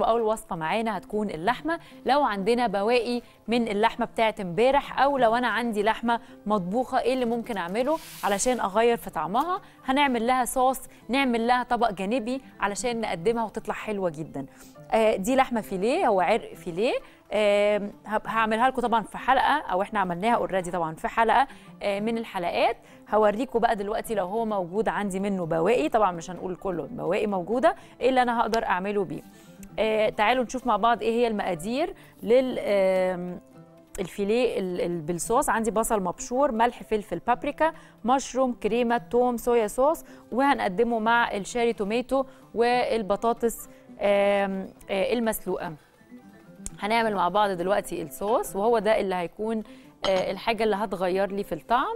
واول وصفه معانا هتكون اللحمه لو عندنا بواقي من اللحمه بتاعت امبارح او لو انا عندي لحمه مطبوخه ايه اللي ممكن اعمله علشان اغير في طعمها هنعمل لها صوص نعمل لها طبق جانبي علشان نقدمها وتطلع حلوه جدا آه، دي لحمه فيليه هو عرق فيليه آه، هب- هعملها لكم طبعا في حلقه او احنا عملناها اوريدي طبعا في حلقه آه، من الحلقات هوريكم بقى دلوقتي لو هو موجود عندي منه بواقي طبعا مش هنقول كله بواقي موجوده ايه اللي انا هقدر اعمله بيه آه، تعالوا نشوف مع بعض ايه هي المقادير لل آم، الفيليه ال- ال- بالصوص عندي بصل مبشور ملح فلفل بابريكا مشروم كريمه توم صويا صوص وهنقدمه مع الشاري توميتو والبطاطس آم، آه، المسلوقه هنعمل مع بعض دلوقتي الصوص وهو ده اللي هيكون آه، الحاجه اللي هتغير لي في الطعم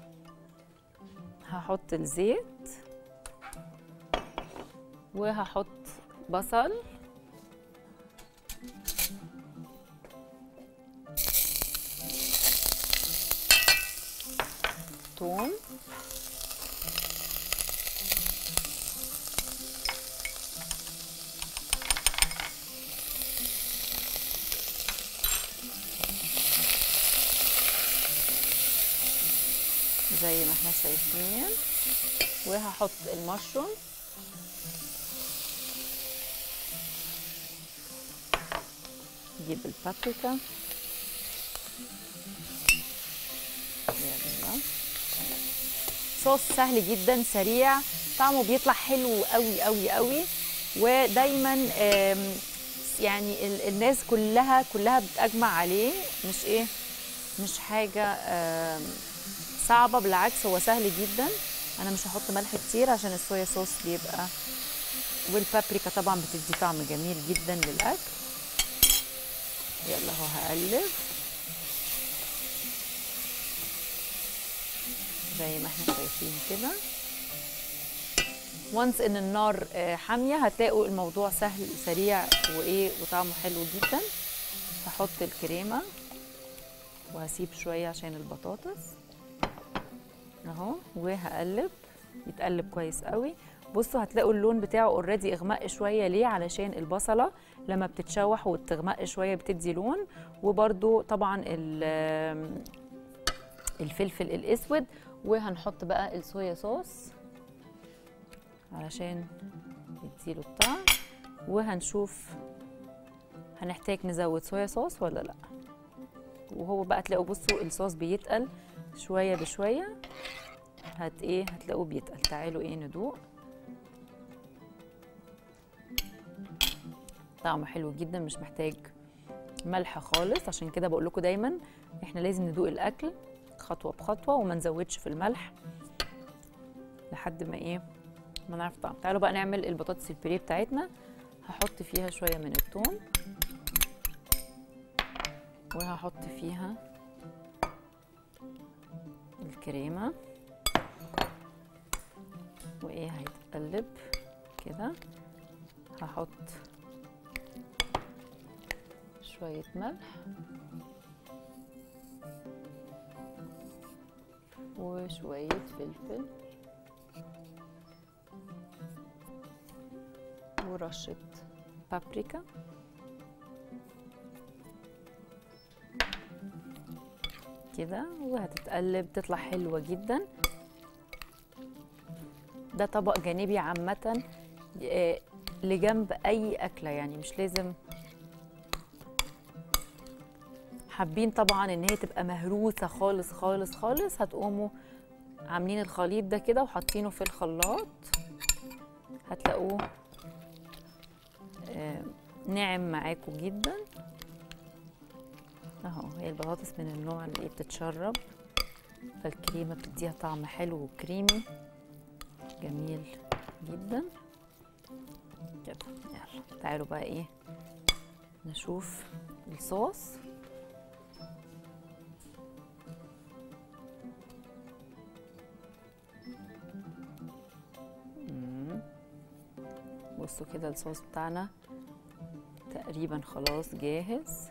هحط الزيت وهحط بصل توم زي ما احنا شايفين وهحط المشروم نجيب البابريكا يلا صوص سهل جدا سريع طعمه بيطلع حلو قوي قوي قوي ودايما آم، يعني ال- الناس كلها كلها بتجمع عليه مش ايه مش حاجه آم، صعبه بالعكس هو سهل جدا انا مش هحط ملح كتير عشان الصويا صوص بيبقى والبابريكا طبعا بتدي طعم جميل جدا للاكل يلا هو هقلب زي ما احنا شايفين كده وانس ان النار آه، حاميه هتلاقوا الموضوع سهل سريع وايه وطعمه حلو جدا هحط الكريمه وهسيب شويه عشان البطاطس اهو وهقلب يتقلب كويس قوي بصوا هتلاقوا اللون بتاعه اوريدي اغمق شويه ليه علشان البصله لما بتتشوح وتغمق شويه بتدي لون وبرده طبعا ال- الفلفل الاسود وهنحط بقى الصويا صوص علشان يديله الطعم وهنشوف هنحتاج نزود صويا صوص ولا لا وهو بقى تلاقوا بصوا الصوص بيتقل شويه بشويه هت ايه هتلاقوه بيتقل تعالوا ايه ندوق طعمه حلو جدا مش محتاج ملح خالص عشان كده بقول لكم دايما احنا لازم ندوق الاكل خطوه بخطوه وما نزودش في الملح لحد ما ايه ما نعرف طعم تعالوا بقى نعمل البطاطس البيريه بتاعتنا هحط فيها شويه من الثوم وهحط فيها الكريمه وايه هيتقلب كده هحط شويه ملح وشويه فلفل ورشه بابريكا كده وهتتقلب تطلع حلوه جدا ده طبق جانبي عامه آه، لجنب اي اكله يعني مش لازم حابين طبعا ان هي تبقى مهروسه خالص خالص خالص هتقوموا عاملين الخليط ده كده وحاطينه في الخلاط هتلاقوه آه، ناعم معاكم جدا اهو هي البطاطس من النوع اللي بتتشرب فالكريمه بتديها طعم حلو وكريمي جميل جدا كده يلا تعالوا بقى ايه نشوف الصوص مم. بصوا كده الصوص بتاعنا تقريبا خلاص جاهز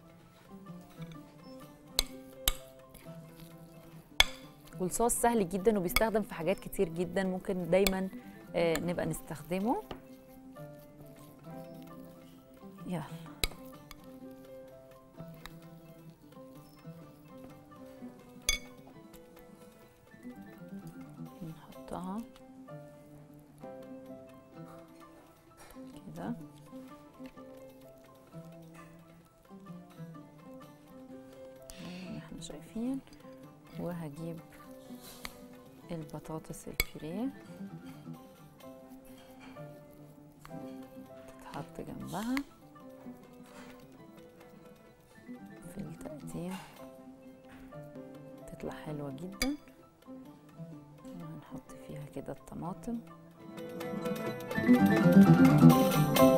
والصوص سهل جدا وبيستخدم في حاجات كتير جدا ممكن دايما آه، نبقى نستخدمه يلا نحطها كده زي ما احنا شايفين وهجيب البطاطس البيوريه تتحط جنبها في التقديم تطلع حلوة جدا وهنحط فيها كده الطماطم